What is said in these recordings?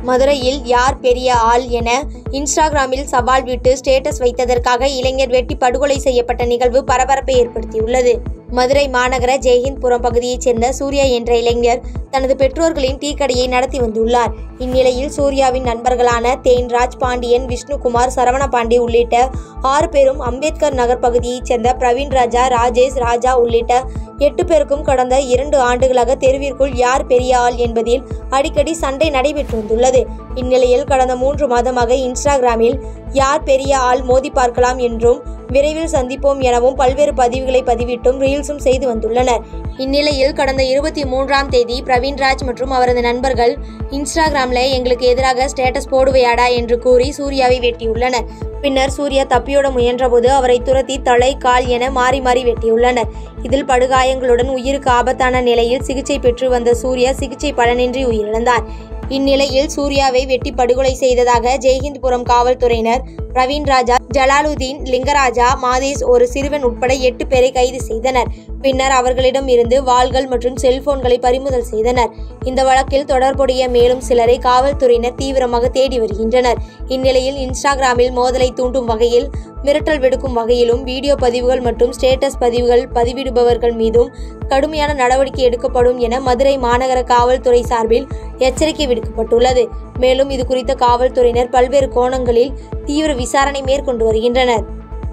மதுரையில் யார் பெரிய ஆள் என இன்ஸ்டாகிராமில் சவால் விட்டு ஸ்டேட்டஸ் வைத்ததற்காக இளைஞர் வெட்டி படுகொலை செய்யப்பட்ட நிகழ்வு பரபரப்பை ஏற்படுத்தியுள்ளது மதுரை மாநகர ஜெயஹிந்த்புரம் பகுதியைச் சேர்ந்த சூர்யா என்ற இளைஞர் தனது பெற்றோர்களின் டீ கடையை நடத்தி வந்துள்ளார் இந்நிலையில் சூர்யாவின் நண்பர்களான தேன்ராஜ் பாண்டியன் விஷ்ணுகுமார் சரவண பாண்டி உள்ளிட்ட ஆறு பேரும் அம்பேத்கர் நகர் பகுதியைச் சேர்ந்த பிரவீன் ராஜா ராஜேஷ் ராஜா உள்ளிட்ட எட்டு பேருக்கும் கடந்த இரண்டு ஆண்டுகளாக தெருவிற்குள் யார் பெரிய ஆள் என்பதில் அடிக்கடி சண்டை நடைபெற்று வந்துள்ளது இந்நிலையில் கடந்த மூன்று மாதமாக இன்ஸ்டாகிராமில் யார் பெரிய ஆள் மோதி பார்க்கலாம் என்றும் விரைவில் சந்திப்போம் எனவும் பல்வேறு பதிவுகளை பதிவிட்டும் ரீல்ஸும் செய்து வந்துள்ளனர் இந்நிலையில் கடந்த இருபத்தி மூன்றாம் தேதி பிரவீன்ராஜ் மற்றும் அவரது நண்பர்கள் இன்ஸ்டாகிராம்ல எங்களுக்கு எதிராக ஸ்டேட்டஸ் போடுவையாடா என்று கூறி சூர்யாவை வெட்டியுள்ளனர் பின்னர் சூர்யா தப்பியோட முயன்றபோது அவரை துரத்தி தலை கால் என மாறி மாறி வெட்டியுள்ளனர் இதில் படுகாயங்களுடன் உயிருக்கு ஆபத்தான நிலையில் சிகிச்சை பெற்று வந்த சூர்யா சிகிச்சை பலனின்றி உயிரிழந்தார் இந்நிலையில் சூர்யாவை வெட்டி படுகொலை செய்ததாக ஜெய்ஹிந்த்புரம் காவல்துறையினர் பிரவீன் ராஜா ஜலாலுதீன் லிங்கராஜா மாதேஷ் ஒரு சிறுவன் உட்பட எட்டு பேரை கைது செய்தனர் பின்னர் அவர்களிடம் இருந்து வாள்கள் மற்றும் செல்போன்களை பறிமுதல் செய்தனர் இந்த வழக்கில் தொடர்புடைய மேலும் சிலரை காவல்துறையினர் தீவிரமாக தேடி வருகின்றனர் இந்நிலையில் இன்ஸ்டாகிராமில் மோதலை தூண்டும் வகையில் மிரட்டல் விடுக்கும் வகையிலும் வீடியோ பதிவுகள் மற்றும் ஸ்டேட்டஸ் பதிவுகள் பதிவிடுபவர்கள் மீதும் கடுமையான நடவடிக்கை எடுக்கப்படும் என மதுரை மாநகர காவல்துறை சார்பில் எச்சரிக்கை விடுக்கப்பட்டுள்ளது மேலும் இது குறித்த காவல்துறையினர் பல்வேறு கோணங்களில் தீவிர விசாரணை மேற்கொண்டு வருகின்றனர்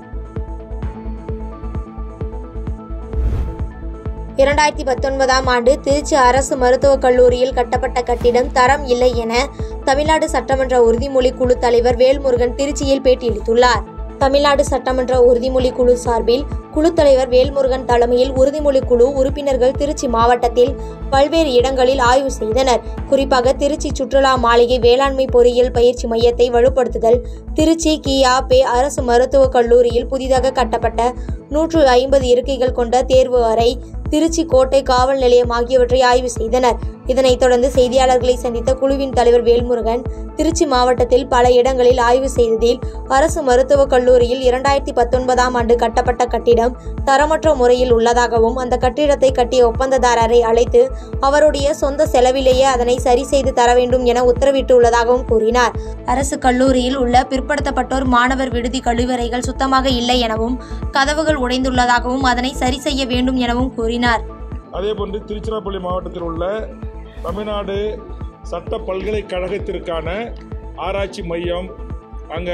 இரண்டாயிரத்தி பத்தொன்பதாம் ஆண்டு திருச்சி அரசு மருத்துவக் கல்லூரியில் கட்டப்பட்ட கட்டிடம் தரம் இல்லை என தமிழ்நாடு சட்டமன்ற உறுதிமொழி குழு தலைவர் வேல்முருகன் திருச்சியில் பேட்டியளித்துள்ளார் தமிழ்நாடு சட்டமன்ற உறுதிமொழி குழு சார்பில் குழு தலைவர் வேல்முருகன் தலைமையில் உறுதிமொழி குழு உறுப்பினர்கள் திருச்சி மாவட்டத்தில் பல்வேறு இடங்களில் ஆய்வு செய்தனர் குறிப்பாக திருச்சி சுற்றுலா மாளிகை வேளாண்மை பொறியியல் பயிற்சி மையத்தை வலுப்படுத்துதல் திருச்சி கியா பே அரசு மருத்துவக் கல்லூரியில் புதிதாக கட்டப்பட்ட நூற்று ஐம்பது இருக்கைகள் கொண்ட தேர்வு அறை திருச்சி கோட்டை காவல் நிலையம் ஆகியவற்றை ஆய்வு செய்தனர் இதனைத் தொடர்ந்து செய்தியாளர்களை சந்தித்த குழுவின் தலைவர் வேல்முருகன் திருச்சி மாவட்டத்தில் பல இடங்களில் ஆய்வு செய்ததில் அரசு மருத்துவக் கல்லூரியில் இரண்டாயிரத்தி பத்தொன்பதாம் ஆண்டு கட்டப்பட்ட கட்டிடம் தரமற்ற முறையில் உள்ளதாகவும் அந்த கட்டிடத்தை கட்டிய ஒப்பந்ததாரரை அழைத்து அவருடைய சொந்த செலவிலேயே அதனை சரி செய்து தர வேண்டும் என உத்தரவிட்டுள்ளதாகவும் கூறினார் அரசு கல்லூரியில் உள்ள பிற்படுத்தப்பட்டோர் மாணவர் விடுதி கழிவறைகள் சுத்தமாக இல்லை எனவும் கதவுகள் உடைந்துள்ளதாகவும் அதனை சரி செய்ய வேண்டும் எனவும் கூறினார் அதே போன்று திருச்சிராப்பள்ளி மாவட்டத்தில் உள்ள தமிழ்நாடு சட்ட பல்கலைக்கழகத்திற்கான ஆராய்ச்சி மையம் அங்கே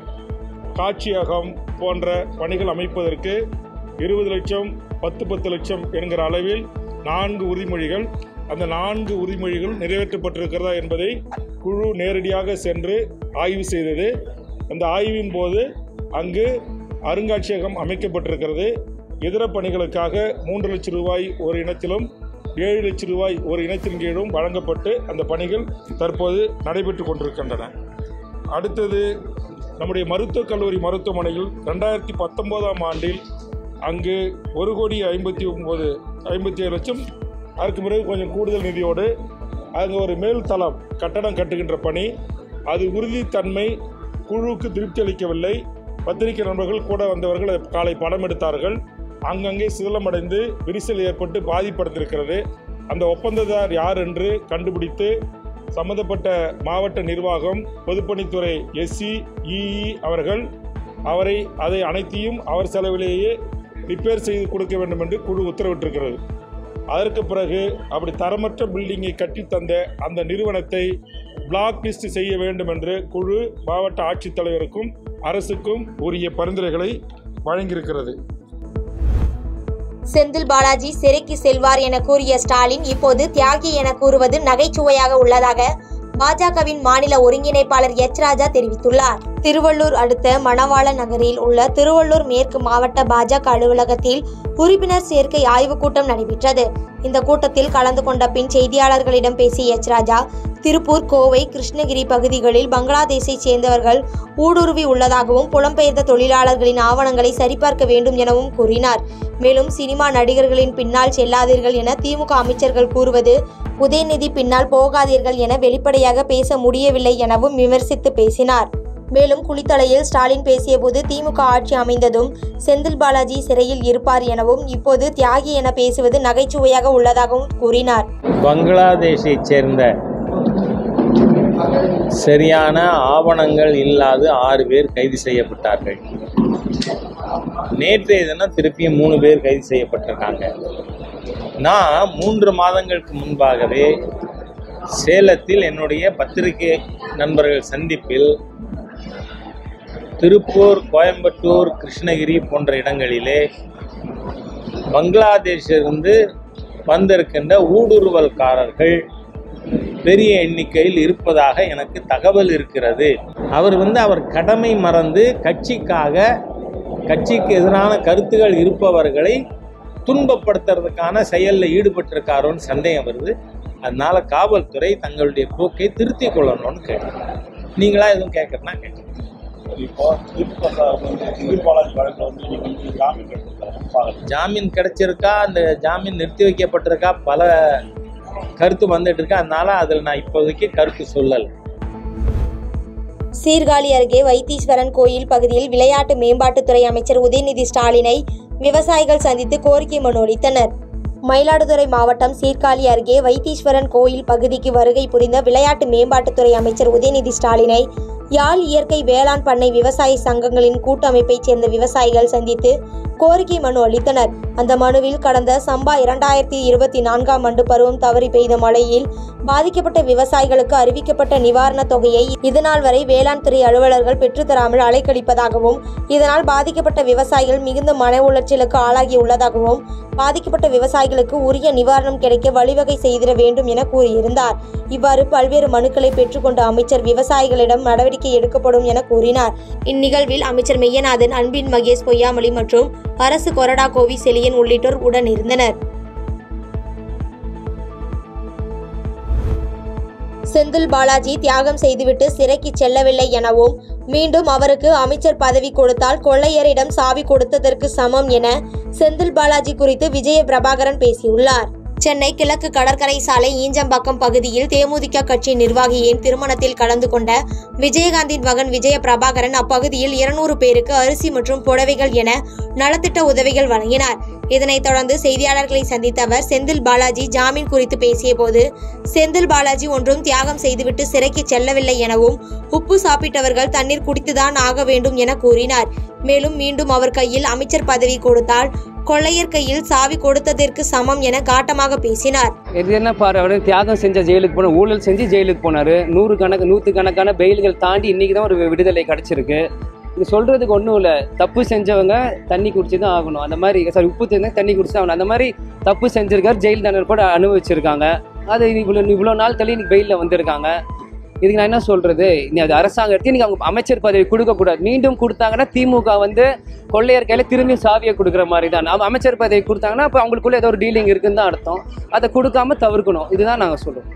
காட்சியகம் போன்ற பணிகள் அமைப்பதற்கு இருபது லட்சம் பத்து பத்து லட்சம் என்கிற அளவில் நான்கு உறுதிமொழிகள் அந்த நான்கு உறுதிமொழிகள் நிறைவேற்றப்பட்டிருக்கிறதா என்பதை குழு நேரடியாக சென்று ஆய்வு செய்தது அந்த ஆய்வின் போது அங்கு அருங்காட்சியகம் அமைக்கப்பட்டிருக்கிறது இதர பணிகளுக்காக மூன்று லட்சம் ரூபாய் ஒரு இனத்திலும் ஏழு லட்சம் ரூபாய் ஒரு இனத்தின் கீழும் வழங்கப்பட்டு அந்த பணிகள் தற்போது நடைபெற்று கொண்டிருக்கின்றன அடுத்தது நம்முடைய மருத்துவக் கல்லூரி மருத்துவமனையில் ரெண்டாயிரத்தி பத்தொம்போதாம் ஆண்டில் அங்கு ஒரு கோடி ஐம்பத்தி ஒம்பது ஐம்பத்தி ஏழு லட்சம் அதுக்கு பிறகு கொஞ்சம் கூடுதல் நிதியோடு அங்கே ஒரு மேல் தளம் கட்டடம் கட்டுகின்ற பணி அது உறுதித்தன்மை குழுவுக்கு திருப்தி அளிக்கவில்லை பத்திரிகை நண்பர்கள் கூட வந்தவர்கள் அதை காலை படம் எடுத்தார்கள் அங்கங்கே சிதிலமடைந்து விரிசல் ஏற்பட்டு பாதிப்படைந்திருக்கிறது அந்த ஒப்பந்ததார் யார் என்று கண்டுபிடித்து சம்பந்தப்பட்ட மாவட்ட நிர்வாகம் பொதுப்பணித்துறை எஸ்சி இஇ அவர்கள் அவரை அதை அனைத்தையும் அவர் செலவிலேயே ரிப்பேர் செய்து கொடுக்க வேண்டும் என்று குழு உத்தரவிட்டிருக்கிறது அதற்கு பிறகு அப்படி தரமற்ற பில்டிங்கை கட்டி தந்த அந்த நிறுவனத்தை பிளாக் லிஸ்ட் செய்ய வேண்டும் என்று குழு மாவட்ட ஆட்சித்தலைவருக்கும் அரசுக்கும் உரிய பரிந்துரைகளை வழங்கியிருக்கிறது செந்தில் பாலாஜி சிறைக்கு செல்வார் என கூறிய ஸ்டாலின் இப்போது தியாகி என கூறுவது நகைச்சுவையாக உள்ளதாக பாஜகவின் மாநில ஒருங்கிணைப்பாளர் எச் ராஜா தெரிவித்துள்ளார் திருவள்ளூர் அடுத்த மணவாள நகரில் உள்ள திருவள்ளூர் மேற்கு மாவட்ட பாஜக அலுவலகத்தில் உறுப்பினர் சேர்க்கை ஆய்வுக் கூட்டம் நடைபெற்றது இந்த கூட்டத்தில் கலந்து கொண்ட பின் செய்தியாளர்களிடம் பேசிய எச் ராஜா திருப்பூர் கோவை கிருஷ்ணகிரி பகுதிகளில் பங்களாதேஷை சேர்ந்தவர்கள் ஊடுருவி உள்ளதாகவும் புலம்பெயர்ந்த தொழிலாளர்களின் ஆவணங்களை சரிபார்க்க வேண்டும் எனவும் கூறினார் மேலும் சினிமா நடிகர்களின் பின்னால் செல்லாதீர்கள் என திமுக அமைச்சர்கள் கூறுவது உதயநிதி பின்னால் போகாதீர்கள் என வெளிப்படையாக பேச முடியவில்லை எனவும் விமர்சித்து பேசினார் மேலும் குளித்தலையில் ஸ்டாலின் பேசியபோது திமுக ஆட்சி அமைந்ததும் செந்தில் பாலாஜி சிறையில் இருப்பார் எனவும் இப்போது தியாகி என பேசுவது நகைச்சுவையாக உள்ளதாகவும் கூறினார் பங்களாதேஷை சேர்ந்த சரியான ஆவணங்கள் இல்லாத ஆறு பேர் கைது செய்யப்பட்டார்கள் நேற்றைய தினம் திருப்பியும் மூணு பேர் கைது செய்யப்பட்டிருக்காங்க நான் மூன்று மாதங்களுக்கு முன்பாகவே சேலத்தில் என்னுடைய பத்திரிகை நண்பர்கள் சந்திப்பில் திருப்பூர் கோயம்புத்தூர் கிருஷ்ணகிரி போன்ற இடங்களிலே பங்களாதேஷிலிருந்து வந்திருக்கின்ற ஊடுருவல்காரர்கள் பெரிய எண்ணிக்கையில் இருப்பதாக எனக்கு தகவல் இருக்கிறது அவர் வந்து அவர் கடமை மறந்து கட்சிக்காக கட்சிக்கு எதிரான கருத்துகள் இருப்பவர்களை துன்பப்படுத்துறதுக்கான செயலில் ஈடுபட்டிருக்காரோன்னு சந்தேகம் வருது அதனால காவல்துறை தங்களுடைய போக்கை திருத்திக் கொள்ளணும்னு கேட்குறேன் நீங்களா எதுவும் கேட்கறனா கேட்குறேன் இப்போ திருப்பதி வந்து செந்தில் பாலாஜி வழக்கில் வந்து நீங்க வந்து ஜாமீன் கேட்டிருக்காரு ஜாமீன் கிடைச்சிருக்கா அந்த ஜாமீன் நிறுத்தி வைக்கப்பட்டிருக்கா பல கருத்து வந்துட்டு இருக்கு அதனால அதில் நான் இப்போதைக்கு கருத்து சொல்லலை சீர்காழி அருகே வைத்தீஸ்வரன் கோயில் பகுதியில் விளையாட்டு மேம்பாட்டுத்துறை அமைச்சர் உதயநிதி ஸ்டாலினை விவசாயிகள் சந்தித்து கோரிக்கை மனு அளித்தனர் மயிலாடுதுறை மாவட்டம் சீர்காழி அருகே வைத்தீஸ்வரன் கோயில் பகுதிக்கு வருகை புரிந்த விளையாட்டு மேம்பாட்டுத்துறை அமைச்சர் உதயநிதி ஸ்டாலினை யாழ் இயற்கை வேளாண் பண்ணை விவசாய சங்கங்களின் கூட்டமைப்பைச் சேர்ந்த விவசாயிகள் சந்தித்து கோரிக்கை மனு அளித்தனர் அந்த மனுவில் கடந்த சம்பா இரண்டாயிரத்தி இருபத்தி நான்காம் ஆண்டு பருவம் தவறி பெய்த மழையில் பாதிக்கப்பட்ட விவசாயிகளுக்கு அறிவிக்கப்பட்ட நிவாரணத் தொகையை இதுநாள் வரை வேளாண் துறை அலுவலர்கள் பெற்றுத்தராமல் அலைக்கழிப்பதாகவும் இதனால் பாதிக்கப்பட்ட விவசாயிகள் மிகுந்த மன உளைச்சலுக்கு ஆளாகியுள்ளதாகவும் பாதிக்கப்பட்ட விவசாயிகளுக்கு உரிய நிவாரணம் கிடைக்க வழிவகை செய்திட வேண்டும் என கூறியிருந்தார் இவ்வாறு பல்வேறு மனுக்களை பெற்றுக்கொண்ட அமைச்சர் விவசாயிகளிடம் நடவடிக்கை எடுக்கப்படும் என கூறினார் இந்நிகழ்வில் அமைச்சர் மெய்யநாதன் அன்பின் மகேஷ் பொய்யாமொழி மற்றும் அரசு கொறடா கோவி செலியன் உள்ளிட்டோர் உடன் இருந்தனர் செந்தில் பாலாஜி தியாகம் செய்துவிட்டு சிறைக்கு செல்லவில்லை எனவும் மீண்டும் அவருக்கு அமைச்சர் பதவி கொடுத்தால் கொள்ளையரிடம் சாவி கொடுத்ததற்கு சமம் என செந்தில் பாலாஜி குறித்து விஜய பிரபாகரன் பேசியுள்ளார் சென்னை கிழக்கு கடற்கரை சாலை ஈஞ்சம்பாக்கம் பகுதியில் தேமுதிக கட்சி நிர்வாகியின் திருமணத்தில் கலந்து கொண்ட விஜயகாந்தின் மகன் விஜய பிரபாகரன் அப்பகுதியில் இருநூறு பேருக்கு அரிசி மற்றும் புடவைகள் என நலத்திட்ட உதவிகள் வழங்கினார் இதனைத் தொடர்ந்து செய்தியாளர்களை சந்தித்த அவர் செந்தில் பாலாஜி ஜாமீன் குறித்து பேசியபோது செந்தில் பாலாஜி ஒன்றும் தியாகம் செய்துவிட்டு சிறைக்கு செல்லவில்லை எனவும் உப்பு சாப்பிட்டவர்கள் தண்ணீர் குடித்துதான் ஆக வேண்டும் என கூறினார் மேலும் மீண்டும் அவர் கையில் அமைச்சர் பதவி கொடுத்தால் கொள்ளையர் கையில் சாவி கொடுத்ததற்கு சமம் என காட்டமாக பேசினார் இது என்ன பாரு அவர் தியாகம் செஞ்ச ஜெயிலுக்கு போன ஊழல் செஞ்சு ஜெயிலுக்கு போனார் நூறு கணக்கு நூற்று கணக்கான பெயில்கள் தாண்டி இன்னைக்கு தான் ஒரு விடுதலை கிடச்சிருக்கு இது சொல்கிறதுக்கு ஒன்றும் இல்லை தப்பு செஞ்சவங்க தண்ணி குடிச்சு தான் ஆகணும் அந்த மாதிரி சாரி உப்பு தெரிஞ்சா தண்ணி குடிச்சு தான் ஆகணும் அந்த மாதிரி தப்பு செஞ்சிருக்காரு ஜெயில் தண்டனை கூட அனுபவிச்சிருக்காங்க அது இவ்வளோ இவ்வளோ நாள் தள்ளி இன்னைக்கு பெயிலில் வந்திருக்காங்க இதுக்கு நான் என்ன சொல்கிறது நீ அது அரசாங்கம் எடுத்து இன்னைக்கு அவங்க அமைச்சர் பதவி கொடுக்கக்கூடாது மீண்டும் கொடுத்தாங்கன்னா திமுக வந்து கொள்ளையர் கையில் திரும்பி சாவியை கொடுக்குற மாதிரி தான் அவங்க அமைச்சர் பதவி கொடுத்தாங்கன்னா அப்போ அவங்களுக்குள்ள ஏதோ ஒரு டீலிங் இருக்குன்னு தான் அர்த்தம் அதை கொடுக்காம தவிர்க்கணும் இதுதான் நாங்கள் சொல்லுவோம்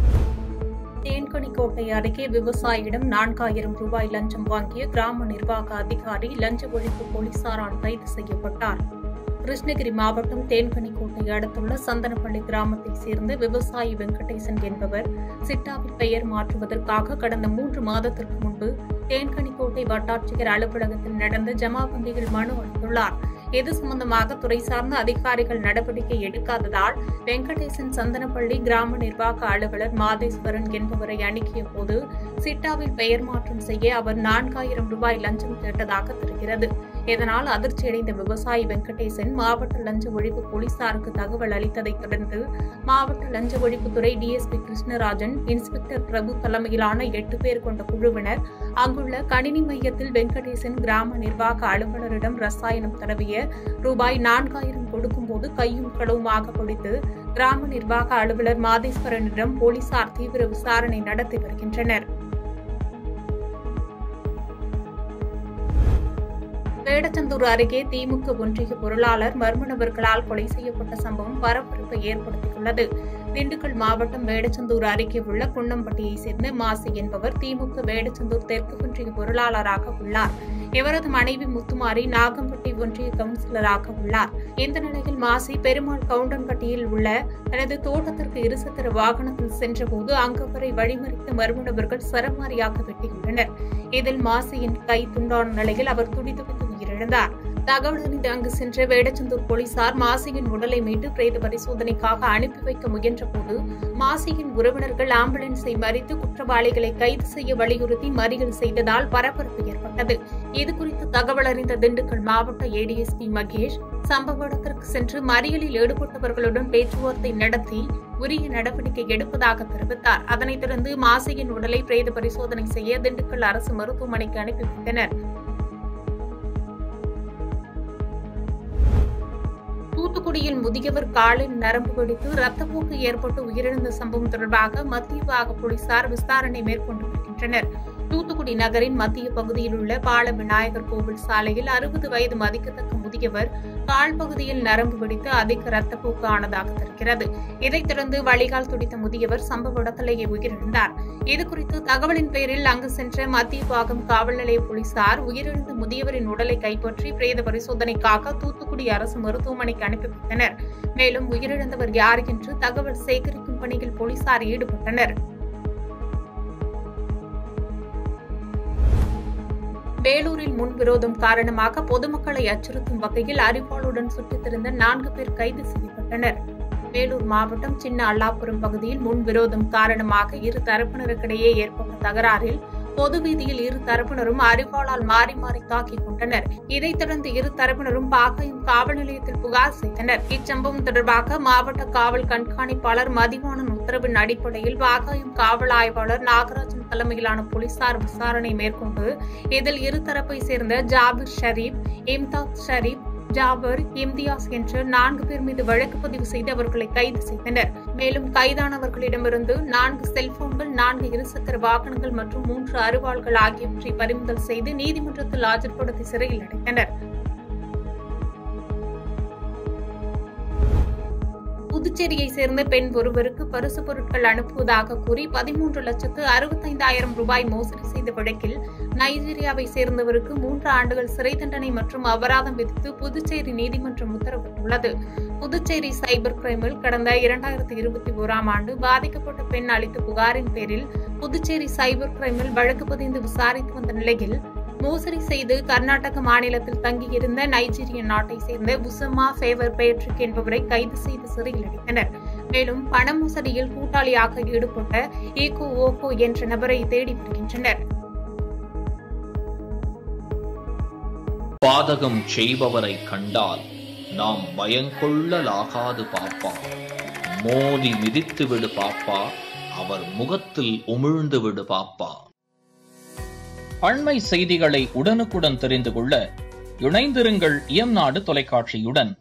தேன்கனிக்கோட்டை அருகே விவசாயியிடம் நான்காயிரம் ரூபாய் லஞ்சம் வாங்கிய கிராம நிர்வாக அதிகாரி லஞ்ச ஒழிப்பு போலீசாரால் கைது செய்யப்பட்டார் கிருஷ்ணகிரி மாவட்டம் தேன்கனிக்கோட்டை அடுத்துள்ள சந்தனப்பள்ளி கிராமத்தைச் சேர்ந்த விவசாயி வெங்கடேசன் என்பவர் சிட்டாவில் பெயர் மாற்றுவதற்காக கடந்த மூன்று மாதத்திற்கு முன்பு தேன்கனிக்கோட்டை வட்டாட்சியர் அலுவலகத்தில் நடந்த ஜமாபந்தியில் மனு அளித்துள்ளார் இது சம்பந்தமாக துறை சார்ந்த அதிகாரிகள் நடவடிக்கை எடுக்காததால் வெங்கடேசன் சந்தனப்பள்ளி கிராம நிர்வாக அலுவலர் மாதேஸ்வரன் என்பவரை அணுகிய போது சிட்டாவில் பெயர் மாற்றம் செய்ய அவர் நான்காயிரம் ரூபாய் லஞ்சம் கேட்டதாக தெரிகிறது இதனால் அதிர்ச்சியடைந்த விவசாயி வெங்கடேசன் மாவட்ட லஞ்ச ஒழிப்பு போலீசாருக்கு தகவல் அளித்ததைத் தொடர்ந்து மாவட்ட லஞ்ச ஒழிப்புத்துறை டிஎஸ்பி கிருஷ்ணராஜன் இன்ஸ்பெக்டர் பிரபு தலைமையிலான எட்டு பேர் கொண்ட குழுவினர் அங்குள்ள கணினி மையத்தில் வெங்கடேசன் கிராம நிர்வாக அலுவலரிடம் ரசாயனம் தடவிய ரூபாய் நான்காயிரம் கொடுக்கும்போது கையும் களவுமாக பிடித்து கிராம நிர்வாக அலுவலர் மாதேஸ்வரனிடம் போலீசார் தீவிர விசாரணை நடத்தி வருகின்றனர் வேடச்சந்தூர் அருகே திமுக ஒன்றிய பொருளாளர் மர்ம நபர்களால் கொலை செய்யப்பட்ட சம்பவம் பரபரப்பை ஏற்படுத்தியுள்ளது திண்டுக்கல் மாவட்டம் வேடச்சந்தூர் அருகே உள்ள குன்னம்பட்டியைச் சேர்ந்த மாசி என்பவர் திமுக வேடச்சந்தூர் தெற்கு ஒன்றிய பொருளாளராக உள்ளார் இவரது மனைவி முத்துமாரி நாகம்பட்டி ஒன்றிய கவுன்சிலராக உள்ளார் இந்த நிலையில் மாசி பெருமாள் கவுண்டன்பட்டியில் உள்ள தனது தோட்டத்திற்கு இருசக்கர வாகனத்தில் சென்றபோது அங்கு அவரை வழிமறித்த மர்ம நபர்கள் சரமாரியாக வெட்டியுள்ளனர் இதில் மாசியின் கை துண்டான நிலையில் அவர் துடிதுடித்து உயிரிழந்தார் தகவல் அறிந்து அங்கு சென்ற வேடச்சந்தூர் போலீசார் மாசியின் உடலை மீட்டு பிரேத பரிசோதனைக்காக அனுப்பி வைக்க முயன்றபோது மாசியின் உறவினர்கள் ஆம்புலன்ஸை மறித்து குற்றவாளிகளை கைது செய்ய வலியுறுத்தி மறியல் செய்ததால் பரபரப்பு ஏற்பட்டது இதுகுறித்து தகவல் அறிந்த திண்டுக்கல் மாவட்ட ஏடிஎஸ்பி மகேஷ் சம்பவ இடத்திற்கு சென்று மறியலில் ஈடுபட்டவர்களுடன் பேச்சுவார்த்தை நடத்தி உரிய நடவடிக்கை எடுப்பதாக தெரிவித்தார் அதனைத் தொடர்ந்து மாசியின் உடலை பிரேத பரிசோதனை செய்ய திண்டுக்கல் அரசு மருத்துவமனைக்கு அனுப்பி வைத்தனர் தூத்துக்குடியில் முதியவர் காலில் நரம்பு வெடித்து ரத்தப்போக்கு ஏற்பட்டு உயிரிழந்த சம்பவம் தொடர்பாக மத்திய பாக போலீசார் விசாரணை மேற்கொண்டு வருகின்றனர் தூத்துக்குடி நகரின் மத்திய பகுதியில் உள்ள பால விநாயகர் கோவில் சாலையில் அறுபது வயது மதிக்கத்தக்க முதியவர் கால் பகுதியில் நரம்பு வெடித்து அதிக ரத்தப்போக்கு ஆனதாக தெரிகிறது இதைத் தொடர்ந்து வழிகால் துடித்த முதியவர் சம்பவ இடத்திலேயே உயிரிழந்தார் இதுகுறித்து தகவலின் பேரில் அங்கு சென்ற மத்திய பாகம் காவல் நிலைய போலீசார் உயிரிழந்த முதியவரின் உடலை கைப்பற்றி பிரேத பரிசோதனைக்காக தூத்துக்குடி அரசு மருத்துவமனைக்கு அனுப்பி வைத்தனர் மேலும் உயிரிழந்தவர் யார் என்று தகவல் சேகரிக்கும் பணியில் போலீசார் ஈடுபட்டனர் வேலூரில் முன்விரோதம் காரணமாக பொதுமக்களை அச்சுறுத்தும் வகையில் அறிவாளுடன் சுற்றித் திரிந்த நான்கு பேர் கைது செய்யப்பட்டனர் வேலூர் மாவட்டம் சின்ன அல்லாபுரம் பகுதியில் முன்விரோதம் காரணமாக இரு தரப்பினருக்கிடையே ஏற்பட்ட தகராறில் பொது வீதியில் இரு தரப்பினரும் அறிவாளால் மாறி மாறி தாக்கிக் கொண்டனர் இதைத் தொடர்ந்து இரு தரப்பினரும் பாகாயம் காவல் நிலையத்தில் புகார் செய்தனர் இச்சம்பவம் தொடர்பாக மாவட்ட காவல் கண்காணிப்பாளர் மதிவாணன் உத்தரவின் அடிப்படையில் பாகாயம் காவல் ஆய்வாளர் நாகராஜன் தலைமையிலான போலீசார் விசாரணை மேற்கொண்டு இதில் இருதரப்பை சேர்ந்த ஜாபிர் ஷரீப் இம்தாத் ஷரீப் ஜாபர் இம்தியாஸ் என்ற நான்கு பேர் மீது வழக்கு பதிவு செய்து அவர்களை கைது செய்தனர் மேலும் கைதானவர்களிடமிருந்து நான்கு செல்போன்கள் நான்கு இருசக்கர வாகனங்கள் மற்றும் மூன்று அருவாள்கள் ஆகியவற்றை பறிமுதல் செய்து நீதிமன்றத்தில் ஆஜர்படுத்தி சிறையில் அடைத்தனர் புதுச்சேரியை சேர்ந்த பெண் ஒருவருக்கு பரிசு பொருட்கள் அனுப்புவதாக கூறி பதிமூன்று லட்சத்து அறுபத்தைந்தாயிரம் ரூபாய் மோசடி செய்த வழக்கில் நைஜீரியாவை சேர்ந்தவருக்கு மூன்று ஆண்டுகள் சிறை தண்டனை மற்றும் அபராதம் விதித்து புதுச்சேரி நீதிமன்றம் உத்தரவிட்டுள்ளது புதுச்சேரி சைபர் கிரைமில் கடந்த இரண்டாயிரத்தி இருபத்தி ஓராம் ஆண்டு பாதிக்கப்பட்ட பெண் அளித்த புகாரின் பேரில் புதுச்சேரி சைபர் கிரைமில் வழக்கு பதிந்து விசாரித்து வந்த நிலையில் மோசடி செய்து கர்நாடக மாநிலத்தில் தங்கியிருந்த நைஜீரிய நாட்டை சேர்ந்த உசமா ஃபேவர் பேட்ரிக் என்பவரை கைது செய்து சிறையில் அடைத்தனர் மேலும் பண மோசடியில் கூட்டாளியாக ஈடுபட்ட ஈகோ ஓகோ என்ற நபரை தேடி வருகின்றனர் பாதகம் செய்பவரை கண்டால் நாம் பயங்கொள்ளலாகாது பாப்பா மோதி மிதித்து விடு பாப்பா அவர் முகத்தில் உமிழ்ந்து விடு பாப்பா அண்மை செய்திகளை உடனுக்குடன் தெரிந்து கொள்ள இணைந்திருங்கள் இயம்நாடு தொலைக்காட்சியுடன்